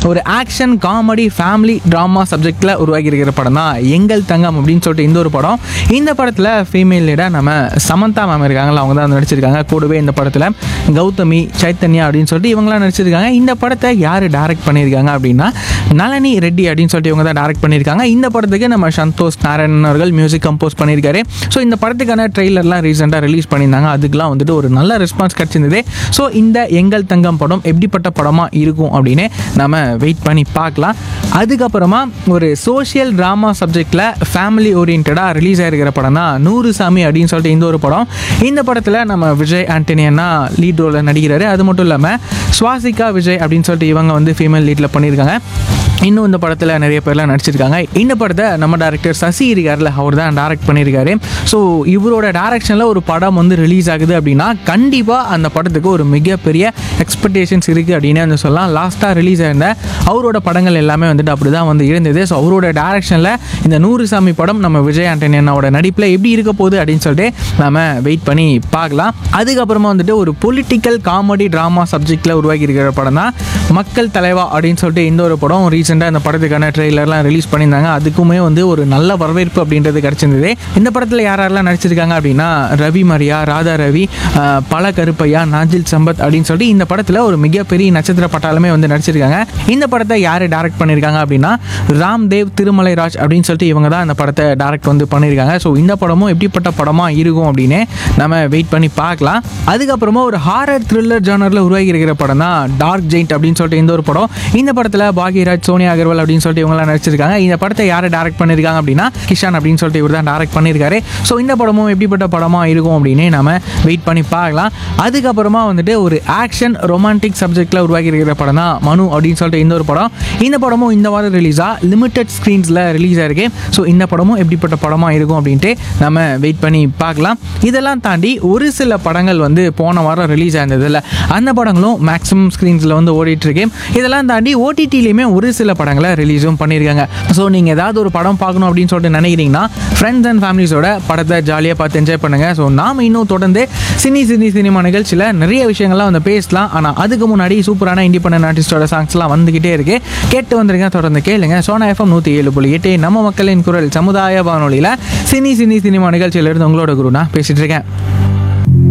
ஒரு action comedy family drama சப்ஜெக்டில் உருவாகி இருக்கிற படம் தான் எங்கள் தங்கம் அப்படின்னு சொல்லிட்டு இந்த ஒரு படம் இந்த படத்தில் ஃபீமேல் லீடாக நம்ம சமந்தா மேம் இருக்காங்களா அவங்க தான் வந்து நடிச்சிருக்காங்க கூடவே இந்த படத்தில் கௌதமி சைத்தன்யா அப்படின்னு சொல்லிட்டு இவங்களாம் நடிச்சிருக்காங்க இந்த படத்தை யார் டைரக்ட் பண்ணியிருக்காங்க அப்படின்னா நளினி ரெட்டி அப்படின்னு சொல்லிட்டு இவங்க தான் டைரக்ட் பண்ணியிருக்காங்க இந்த படத்துக்கு நம்ம சந்தோஷ் நாராயணன் அவர்கள் மியூசிக் கம்போஸ் பண்ணியிருக்காரு ஸோ இந்த படத்துக்கான ட்ரெய்லர்லாம் ரீசெண்டாக ரிலீஸ் பண்ணியிருந்தாங்க அதுக்கெலாம் வந்துட்டு ஒரு நல்ல ரெஸ்பான்ஸ் கிடச்சிருந்தது ஸோ இந்த எங்கள் தங்கம் படம் எப்படிப்பட்ட படமாக இருக்கும் அப்படின்னு நம்ம வெயிட் பண்ணி பார்க்கலாம் அதுக்கப்புறமா ஒரு சோஷியல் ட்ராமா சப்ஜெக்டில் ஃபேமிலி ஓரியன்டாக ரிலீஸ் ஆகிருக்கிற படம் தான் நூறு சாமி அப்படின்னு சொல்லிட்டு இந்த ஒரு படம் இந்த படத்தில் நம்ம விஜய் ஆண்டனி அண்ணா லீட் ரோலில் நடிக்கிறாரு அது மட்டும் இல்லாமல் சுவாசிகா விஜய் அப்படின்னு சொல்லிட்டு இவங்க வந்து ஃபீமேல் லீட்டில் பண்ணியிருக்காங்க இன்னும் இந்த படத்தில் நிறைய பேர்லாம் நடிச்சிருக்காங்க இந்த படத்தை நம்ம டேரக்டர் சசி இருக்கார்ல அவர் தான் டைரக்ட் பண்ணியிருக்காரு ஸோ இவரோட டைரக்ஷனில் ஒரு படம் வந்து ரிலீஸ் ஆகுது அப்படின்னா கண்டிப்பாக அந்த படத்துக்கு ஒரு மிகப்பெரிய எக்ஸ்பெக்டேஷன்ஸ் இருக்குது அப்படின்னு வந்து சொல்லலாம் லாஸ்ட்டாக ரிலீஸ் ஆயிருந்த அவரோட படங்கள் எல்லாமே வந்துட்டு அப்படி தான் வந்து இருந்தது ஸோ அவரோட டைரக்ஷனில் இந்த நூறு சாமி படம் நம்ம விஜய் ஆண்டனி அண்ணாவோட நடிப்பில் எப்படி இருக்க போகுது அப்படின்னு சொல்லிட்டு நம்ம வெயிட் பண்ணி பார்க்கலாம் அதுக்கப்புறமா வந்துட்டு ஒரு பொலிட்டிக்கல் காமெடி ட்ராமா சப்ஜெக்டில் உருவாக்கி இருக்கிற படம் தான் மக்கள் தலைவா அப்படின்னு சொல்லிட்டு இந்த ஒரு படம் ரீசெண்டாக இந்த படத்துக்கான ட்ரெய்லர்லாம் ரிலீஸ் பண்ணியிருந்தாங்க அதுக்குமே வந்து ஒரு நல்ல வரவேற்பு அப்படின்றது கிடச்சிருந்தது இந்த படத்தில் யார் யாரெல்லாம் நடிச்சிருக்காங்க அப்படின்னா ரவி மரியா ராதா ரவி ஆஹ், பல கருப்பையா நாஜில் சம்பத் அப்படின்னு சொல்லிட்டு இந்த படத்தில் ஒரு மிகப்பெரிய நட்சத்திர பட்டாளமே வந்து நடிச்சிருக்காங்க இந்த படத்தை யார் டைரக்ட் பண்ணியிருக்காங்க அப்படின்னா ராம்தேவ் திருமலை ராஜ் அப்படின்னு சொல்லிட்டு இவங்க தான் இந்த படத்தை டைரக்ட் வந்து பண்ணியிருக்காங்க ஸோ இந்த படமும் எப்படிப்பட்ட படமாக இருக்கும் அப்படின்னு நம்ம வெயிட் பண்ணி பார்க்கலாம் அதுக்கப்புறமா ஒரு ஹாரர் த்ரில்லர் ஜானரில் உருவாகி இருக்கிற படம் தான் டார்க் ஜெயிண்ட் அப்படின்னு சொல்லிட்டு இந்த ஒரு படம் இந்த படத்தில் பாக்யராஜ் சோனியா அகர்வால் அப்படின்னு சொல்லிட்டு இவங்களாம் நடிச்சிருக்காங்க இந்த படத்தை யாரை டைரக்ட் பண்ணியிருக்காங்க அப்படின்னா கிஷான் அப்படின்னு சொல்லிட்டு இவர் தான் டைரக்ட் பண்ணியிருக்காரு ஸோ இந்த படமும் எப்படிப்பட்ட படமாக இருக்கும் அப்படின்னு நம்ம வெயிட் பண்ணி பார்க்கலாம் அதுக்கப்புறமா வந்துட்டு ஒரு ஆக்ஷன் ரொமான்டிக் சப்ஜெக்டில் உருவாகி இருக்கிற படம் தான் மனு அப்படின்னு சொல்லிட்டு இந்த ஒரு படம் இந்த படமும் இந்த வாரம் ரிலீஸாக லிமிட்டட் ஸ்க்ரீன்ஸில் ரிலீஸ் ஆயிருக்கு ஸோ இந்த படமும் எப்படிப்பட்ட படமாக இருக்கும் அப்படின்ட்டு நம்ம வெயிட் பண்ணி பார்க்கலாம் இதெல்லாம் தாண்டி ஒரு சில படங்கள் வந்து போன வாரம் ரிலீஸ் ஆயிருந்ததில்ல அந்த படங்களும் மேக்ஸிமம் ஸ்க்ரீன்ஸில் வந்து ஓடிட்டு இருக்கு இதெல்லாம் தாண்டி ஓடிடிலையுமே ஒரு சில படங்களை ரிலீஸும் பண்ணியிருக்காங்க ஸோ நீங்கள் ஏதாவது ஒரு படம் பார்க்கணும் அப்படின்னு சொல்லிட்டு நினைக்கிறீங்கன்னா ஃப்ரெண்ட்ஸ் அண்ட் ஃபேமிலிஸோட படத்தை ஜாலியாக பார்த்து என்ஜாய் பண்ணுங்கள் ஸோ நாம் இன்னும் தொடர்ந்து சினி சினி சினிமா நிகழ்ச்சியில் நிறைய விஷயங்கள்லாம் வந்து பேசலாம் ஆனால் அதுக்கு முன்னாடி சூப்பரான இண்டிபெண்டன்ட் ஆர்டிஸ்டோட சாங்ஸ்லாம் வந்துக்கிட்டே இருக்கு கேட்டு வந்திருங்க தொடர்ந்து கேளுங்க சோனா எஃப்எம் நூற்றி ஏழு புள்ளி எட்டு நம்ம மக்களின் குரல் சமுதாய வானொலியில் சினி சினி சினிமா நிகழ்ச்சியிலிருந்து உங்களோட குரு நான் பேசிட்டு இருக்கேன்